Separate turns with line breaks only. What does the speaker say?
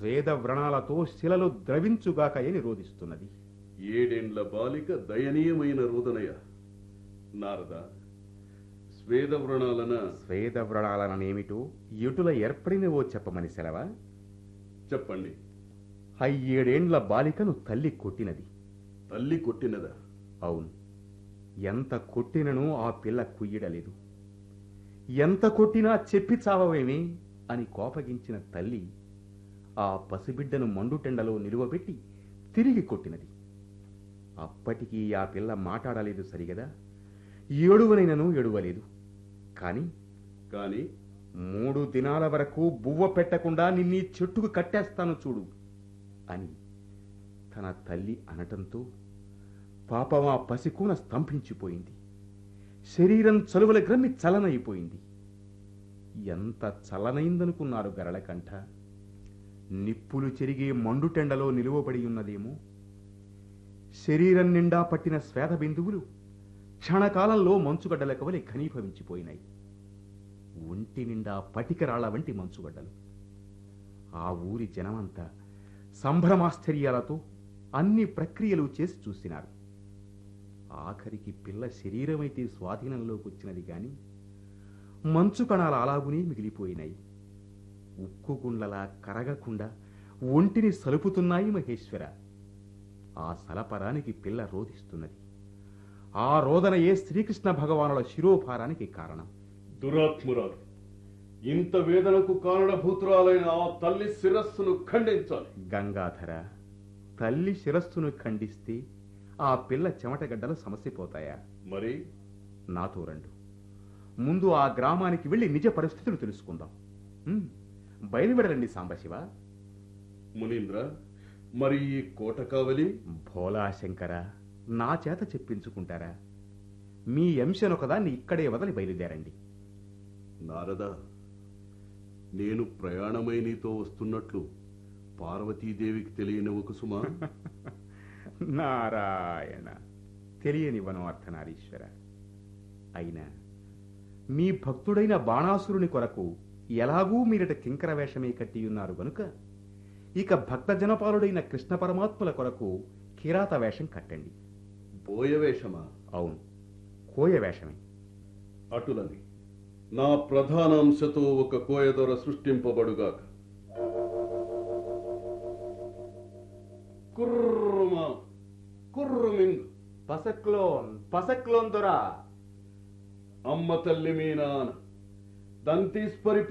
స్వేద వ్రణాలతో శిలలు ద్రవించుగాక అని రోధిస్తున్నది
ఏడేండ్ల బాలిక దయనీయమైన రోదనయ నారద స్వేద వ్రణాలన
స్వేద వ్రణాలనేమిటో ఎటుల ఏర్పడినవో చెప్పమని సెలవా
చెప్పండి
అయ్యేడేండ్ల బాలికను తల్లి కొట్టినది
తల్లి కొట్టినదా
అవును ఎంత కొట్టినను ఆ పిల్ల కుయ్యడలేదు ఎంత కొట్టినా చెప్పి చావవేమి అని కోపగించిన తల్లి ఆ పసిబిడ్డను మండుటెండలో నిలువబెట్టి తిరిగి కొట్టినది అప్పటికీ ఆ పిల్ల మాట్లాడలేదు సరిగదా ఏడువనైనను ఎడువలేదు కాని
కాని
మూడు దినాల వరకు బువ్వ పెట్టకుండా నిన్నీ చెట్టుకు కట్టేస్తాను చూడు అని తన తల్లి అనటంతో పాపం ఆ పసికూన స్తంభించిపోయింది శరీరం చలువల గ్రమ్మి చలనైపోయింది ఎంత చలనైందనుకున్నారు గరళకంఠ నిప్పులు చెరిగే మండుటెండలో నిలువబడి ఉన్నదేమో శరీరం నిండా పట్టిన శ్వేత బిందువులు క్షణకాలంలో మంచుగడ్డల కవలి ఘనీభవించిపోయినాయి ఒంటి నిండా పటికరాళ్ల వంటి మంచుగడ్డలు ఆ ఊరి జనమంతా సంభ్రమాశ్చర్యాలతో అన్ని ప్రక్రియలు చేసి చూసినారు ఆఖరికి పిల్ల శరీరమైతే స్వాధీనంలోకి వచ్చినది గాని మంచు కణాలు అలాగునే మిగిలిపోయినాయి ఉక్కు గుండ్లలా కరగకుండా ఒంటిని సలుపుతున్నాయి మహేశ్వర ఆ సలపరానికి పిల్ల రోధిస్తున్నది ఆ రోదనయే శ్రీకృష్ణ భగవానుల శిరోభారానికి కారణం
దురాత్మురాలు ఇంత వేదనకు కారణభూతురాలైన ఆ తల్లి శిరస్సును ఖండించాలి
గంగాధర తల్లి శిరస్సును ఖండిస్తే ఆ పిల్ల చెమటగడ్డలు సమసిపోతాయా
మరి
నాతో రండు ముందు ఆ గ్రామానికి వెళ్ళి నిజ పరిస్థితులు తెలుసుకుందాం ఉమ్, బయలువెడరండి సాంబశివ
మునీంద్ర మరి ఈ కోట కావలి
భోలా శంకర నా చేత చెప్పించుకుంటారా మీ అంశనొకదాన్ని ఇక్కడే వదిలి బయలుదేరండి
నారద నేను ప్రయాణమై నీతో వస్తున్నట్లు పార్వతీదేవికి తెలియనివ్వకు కుసుమా
నారాయణ తెలియనివ్వను అర్థనారీశ్వర అయినా మీ భక్తుడైన బాణాసురుని కొరకు ఎలాగూ మీరట కింకర వేషమే కట్టియున్నారు గనుక ఇక భక్త జనపాలుడైన కృష్ణ పరమాత్ముల కొరకు కిరాత వేషం కట్టండి
బోయవేషమా
అవును కోయ వేషమే
అటులని నా ప్రధానాంశతో ఒక కోయదొర సృష్టింపబడుగాక కుర్రుమా కుర్రుమింగ్
పసక్లోన్ పసక్లోన్ దొరా
అమ్మ తల్లి మీ నాన్న దంతీస్పరి